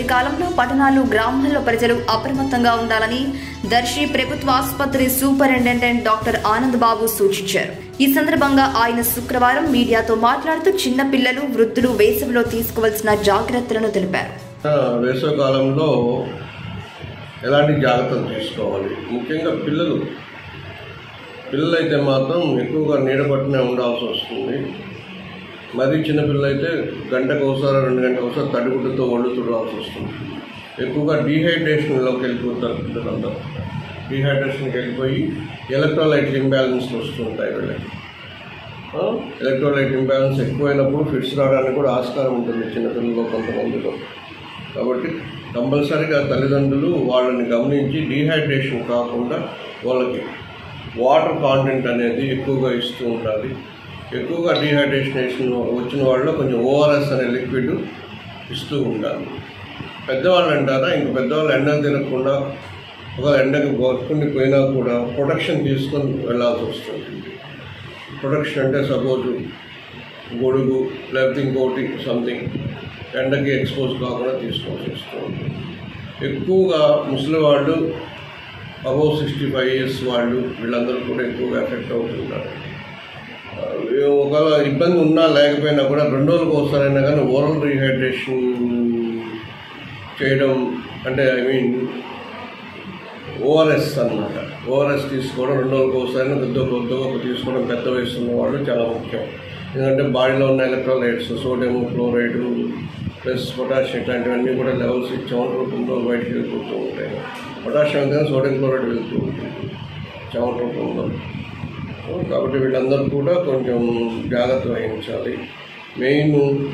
కాలంలో పట్టణాలు గ్రామాల్లో ప్రజలు అప్రమత్తంగా ఉండాలని దర్శి ప్రభుత్వ ఆసుపత్రి సూపరింటెండెంట్ డాక్టర్ ఆనంద్ బాబు సూచించారు ఈ సందర్భంగా ఆయన శుక్రవారం మీడియాతో మాట్లాడుతూ చిన్న పిల్లలు వృద్ధులు వేసవిలో తీసుకోవాల్సిన జాగ్రత్తలను తెలిపారు వేసవికాలంలో ఎలాంటి జాగ్రత్తలు తీసుకోవాలి ముఖ్యంగా పిల్లలు పిల్లలైతే మాత్రం ఎక్కువగా నీడ పట్టునే ఉండాల్సి వస్తుంది మరీ చిన్నపిల్లలు అయితే గంటకు ఒకసారి రెండు గంటలకు ఒకసారి తడిగుడ్డతో ఒళ్ళు తుడవాల్సి వస్తుంది ఎక్కువగా డీహైడ్రేషన్లోకి వెళ్ళిపోతారు పిల్లలందరూ డీహైడ్రేషన్కి వెళ్ళిపోయి ఎలక్ట్రోలైట్ ఇంబ్యాలెన్స్లు వస్తుంటాయి వీళ్ళకి ఆ, ఎలక్ట్రోలైట్ ఇంబ్యాలెన్స్ ఎక్కువైనప్పుడు ఫిట్స్ రావడానికి కూడా ఆస్కారం ఉంటుంది చిన్నపిల్లల్లో కొంతమందిలో కాబట్టి కంపల్సరీగా తల్లిదండ్రులు వాళ్ళని గమనించి డీహైడ్రేషన్ కాకుండా వాళ్ళకి వాటర్ కాంటెంట్ అనేది ఎక్కువగా ఇస్తూ ఉండాలి ఎక్కువగా డీహైడ్రేషన్ వచ్చిన వాళ్ళలో కొంచెం ఓఆర్ఎస్ అనే లిక్విడ్ ఇస్తూ ఉండాలి పెద్దవాళ్ళు అంటారా ఇంక పెద్దవాళ్ళు ఎండకు తినకుండా ఒక ఎండకు వర్క్ని పోయినా కూడా ప్రొటెక్షన్ తీసుకొని వెళ్ళాల్సి వస్తుంది ప్రొటెక్షన్ అంటే సపోజ్ గొడుగు లేకపోతే ఇంకోటి సంథింగ్ ఎండకి ఎక్స్పోజ్ కాకుండా తీసుకోవాల్సి వస్తుంది ఎక్కువగా ముసలి వాళ్ళు అబౌవ్ సిక్స్టీ ఫైవ్ ఇయర్స్ వాళ్ళు వీళ్ళందరూ కూడా ఎక్కువగా ఎఫెక్ట్ అవుతున్నారు ఆ, ఒకవేళ ఇబ్బంది ఉన్నా లేకపోయినా కూడా రెండు రోజులకు ఒకసారైనా కానీ ఓరల్ రీహైడ్రేషన్ చేయడం అంటే ఐ మీన్ ఓఆర్ఎస్ అన్నమాట ఓఆర్ఎస్ తీసుకోవడం రెండు రోజులకు ఒకసారి కొద్ది కొద్ది ఒక తీసుకోవడం పెద్ద వయసు ఉన్న వాళ్ళు చాలా ముఖ్యం ఎందుకంటే బాడీలో ఉన్న electrolytes sodium chloride plus potassium ఇట్లాంటివన్నీ కూడా లెవెల్స్ చెమట రూపంలో బయటికి వెళ్ళిపోతూ ఉంటాయి పొటాషియం కానీ సోడియం క్లోరైడ్ వెళ్తూ ఉంటుంది చెమట రూపంలో కాబట్టి వీళ్ళందరూ కూడా కొంచెం జాగ్రత్త వహించాలి మెయిన్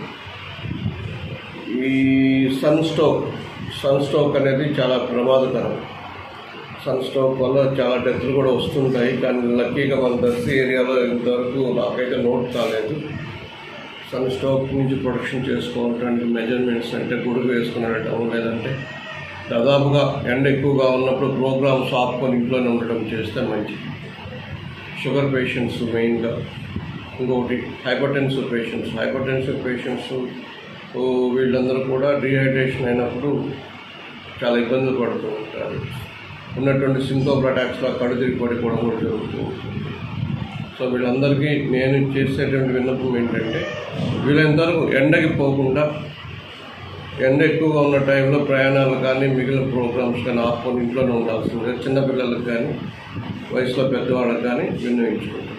ఈ సన్ స్ట్రోక్ సన్ స్ట్రోక్ అనేది చాలా ప్రమాదకరం సన్ స్ట్రోక్ వల్ల చాలా డెత్లు కూడా వస్తుంటాయి కానీ లక్కీగా మన దర్శి ఏరియాలో ఇంతవరకు నాకైతే నోట్ కాలేదు సన్ స్ట్రోక్ నుంచి ప్రొటెక్షన్ చేసుకోవడానికి మెజర్మెంట్స్ అంటే గొడుగు వేసుకుని వెళ్ళటం లేదంటే దాదాపుగా ఎండ ఎక్కువగా ఉన్నప్పుడు ప్రోగ్రామ్స్ ఆపుకొని ఇంట్లోనే ఉండటం చేస్తే మంచిది షుగర్ పేషెంట్స్ మెయిన్గా ఇంకొకటి హైపర్టెన్సివ్ పేషెంట్స్ హైపర్టెన్సివ్ పేషెంట్స్ వీళ్ళందరూ కూడా డీహైడ్రేషన్ అయినప్పుడు చాలా ఇబ్బందులు పడుతూ ఉంటారు ఉన్నటువంటి సింకోప్ అటాక్స్లో కడు తిరిగి పడిపోవడం కూడా జరుగుతూ ఉంటుంది సో వీళ్ళందరికీ నేను చేసేటువంటి విన్నపం ఏంటంటే వీళ్ళంత వరకు ఎండకి పోకుండా ఎండ ఎక్కువగా ఉన్న టైంలో ప్రయాణాలు కానీ మిగిలిన ప్రోగ్రామ్స్ కానీ ఆపుకొని ఇంట్లోనే ఉండాల్సిందే చిన్నపిల్లలకు కానీ వయసులో పెద్దవాళ్ళకి కానీ విన్నవించుకుంటాం